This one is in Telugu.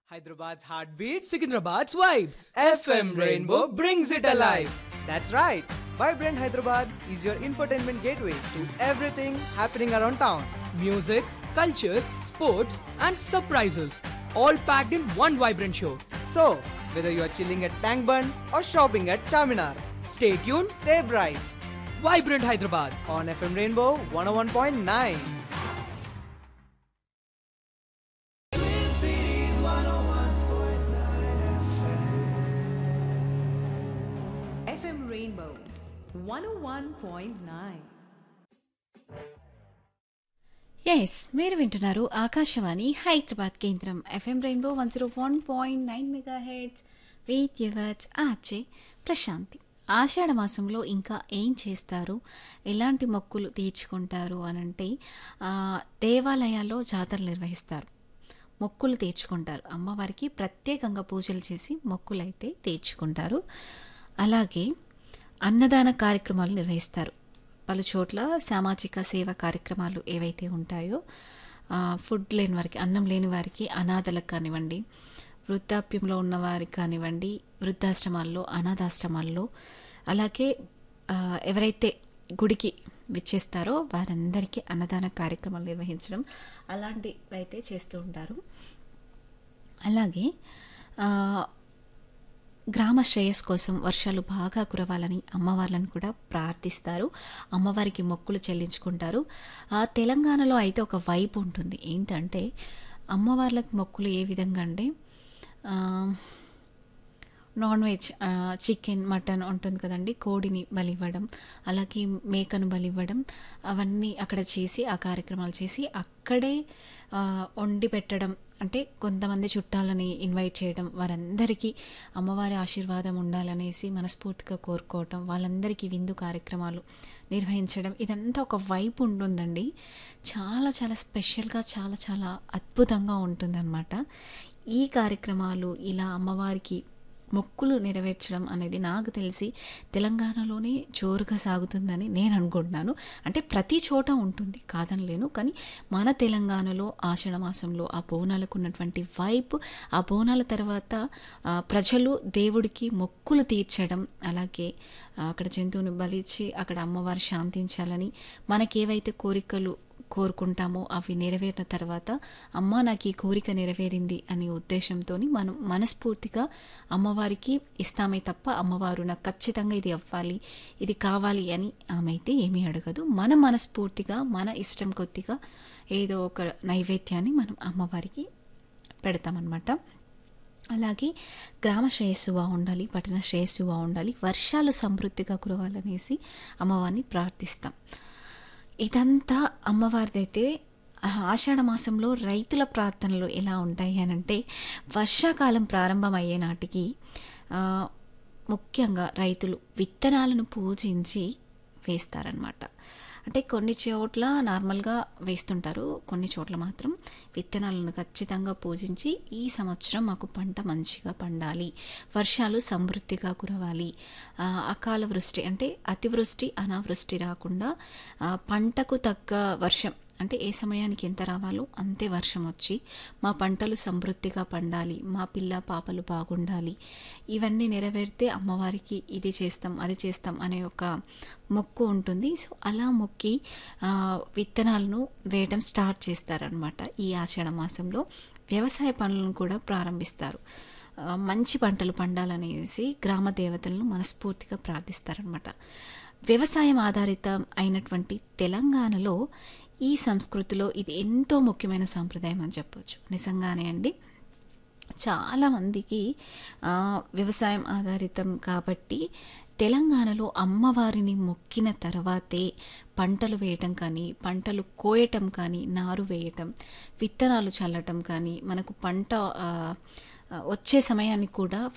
Hyderabad's heartbeat, Secunderabad's vibe. FM Rainbow brings it alive. That's right. Vibrant Hyderabad is your infotainment gateway to everything happening around town. Music, culture, sports, and surprises. All packed in one vibrant show. So, whether you are chilling at Tank Bund or shopping at Charminar, Stay tuned. stay bright Vibrant Hyderabad. on FM Rainbow 101.9. FM Rainbow 101.9. Yes మీరు వింటున్నారు ఆకాశవాణి హైదరాబాద్ కేంద్రం FM Rainbow one zero one point nine megahertz with yours ఆచే ప్రశాంతి ఆషాఢ మాసంలో ఇంకా ఏం చేస్తారు ఎలాంటి మొక్కులు తీర్చుకుంటారు అనంటే ఆ, దేవాలయాల్లో జాతరలు నిర్వహిస్తారు మొక్కులు తీర్చుకుంటారు అమ్మవారికి ప్రత్యేకంగా పూజలు చేసి మొక్కులు అయితే తీర్చుకుంటారు అలాగే అన్నదాన కార్యక్రమాలు నిర్వహిస్తారు పలు చోట్ల సామాజిక సేవ కార్యక్రమాలు ఏవైతే ఉంటాయో ఆ, ఫుడ్ లేని వారికి అన్నం లేని వారికి అనాథలకు కానివ్వండి వృద్ధాప్యంలో ఉన్న వారికి కానివ్వండి వృద్ధాశ్రమాల్లో అనాథాశ్రమాల్లో అలాగే ఆ, ఎవరైతే గుడికి విచ్చేస్తారో వారందరికీ అన్నదాన కార్యక్రమాలు నిర్వహించడం అలాంటివి అయితే చేస్తూ ఉంటారు అలాగే ఆ, గ్రామ శ్రేయస్ కోసం వర్షాలు బాగా కురవాలని అమ్మవార్లను కూడా ప్రార్థిస్తారు అమ్మవారికి మొక్కులు చెల్లించుకుంటారు ఆ తెలంగాణలో అయితే ఒక వైపు ఉంటుంది ఏంటంటే అమ్మవార్లకు మొక్కులు ఏ విధంగా అంటే ఆ, నాన్ వెజ్ ఆ, చికెన్ మటన్ ఉంటుంది కదండి కోడిని బలివ్వడం అలాగే మేకను బలివ్వడం అవన్నీ అక్కడ చేసి ఆ కార్యక్రమాలు చేసి అక్కడే ఆ, వండి పెట్టడం అంటే కొంతమంది చుట్టాలని ఇన్వైట్ చేయడం వారందరికీ అమ్మవారి ఆశీర్వాదం ఉండాలనేసి మనస్ఫూర్తిగా కోరుకోవటం వాళ్ళందరికీ విందు కార్యక్రమాలు నిర్వహించడం ఇదంతా ఒక వైపు ఉంటుందండి చాలా చాలా స్పెషల్గా చాలా చాలా అద్భుతంగా ఉంటుందన్నమాట ఈ కార్యక్రమాలు ఇలా అమ్మవారికి మొక్కులు నెరవేర్చడం అనేది నాకు తెలిసి తెలంగాణలోనే జోరుగా సాగుతుందని నేను అనుకుంటున్నాను అంటే ప్రతి చోట ఉంటుంది కాదనలేను కానీ మన తెలంగాణలో ఆషాఢ మాసంలో ఆ బోనాలకు ఉన్నటువంటి వైబ్ ఆ బోనాల తర్వాత ఆ, ప్రజలు దేవుడికి మొక్కులు తీర్చడం అలాగే ఆ, అక్కడ జంతువుని బలిచ్చి అక్కడ అమ్మవారు శాంతించాలని మనకేవైతే కోరికలు కోరుకుంటామో అవి నెరవేరిన తర్వాత అమ్మ నాకు ఈ కోరిక నెరవేరింది అనే ఉద్దేశంతో మనం మనస్ఫూర్తిగా అమ్మవారికి ఇస్తామే తప్ప అమ్మవారు నాకు ఖచ్చితంగా ఇది అవ్వాలి ఇది కావాలి అని ఆమె అయితే ఏమీ అడగదు మనం మనస్ఫూర్తిగా మన ఇష్టం కొద్దిగా ఏదో ఒక నైవేద్యాన్ని మనం అమ్మవారికి పెడతామన్నమాట అలాగే గ్రామ శ్రేయస్సు బాగుండాలి పట్టణ శ్రేయస్సు బాగుండాలి వర్షాలు సమృద్ధిగా కురవాలనేసి అమ్మవారిని ప్రార్థిస్తాం ఇదంతా అమ్మవారిదైతే ఆషాఢ మాసంలో రైతుల ప్రార్థనలు ఎలా ఉంటాయి అని అంటే వర్షాకాలం ప్రారంభమయ్యే నాటికి ఆ, ముఖ్యంగా రైతులు విత్తనాలను పూజించి వేస్తారనమాట అంటే కొన్ని చోట్ల నార్మల్గా వేస్తుంటారు కొన్ని చోట్ల మాత్రం విత్తనాలను ఖచ్చితంగా పూజించి ఈ సంవత్సరం మాకు పంట మంచిగా పండాలి వర్షాలు సమృద్ధిగా కురవాలి ఆ, అకాల వృష్టి అంటే అతివృష్టి అనావృష్టి రాకుండా ఆ, పంటకు తగ్గ వర్షం అంటే ఏ సమయానికి ఎంత రావాలో అంతే వర్షం వచ్చి మా పంటలు సమృద్ధిగా పండాలి మా పిల్ల పాపలు బాగుండాలి ఇవన్నీ నెరవేరితే అమ్మవారికి ఇది చేస్తాం అది చేస్తాం అనే ఒక మొక్కు ఉంటుంది సో అలా మొక్కి ఆ, విత్తనాలను వేయడం స్టార్ట్ చేస్తారనమాట ఈ ఆషాఢ మాసంలో వ్యవసాయ పనులను కూడా ప్రారంభిస్తారు ఆ, మంచి పంటలు పండాలనేసి గ్రామ దేవతలను మనస్ఫూర్తిగా ప్రార్థిస్తారనమాట వ్యవసాయం ఆధారిత అయినటువంటి తెలంగాణలో ఈ సంస్కృతిలో ఇది ఎంతో ముఖ్యమైన సాంప్రదాయం అని చెప్పొచ్చు నిజంగానే అండి చాలామందికి ఆ, వ్యవసాయం ఆధారితం కాబట్టి తెలంగాణలో అమ్మవారిని మొక్కిన తర్వాతే పంటలు వేయటం కానీ పంటలు కోయటం కానీ నారు వేయటం విత్తనాలు చల్లటం కానీ మనకు పంట ఆ, ఆ, వచ్చే సమయానికి కూడా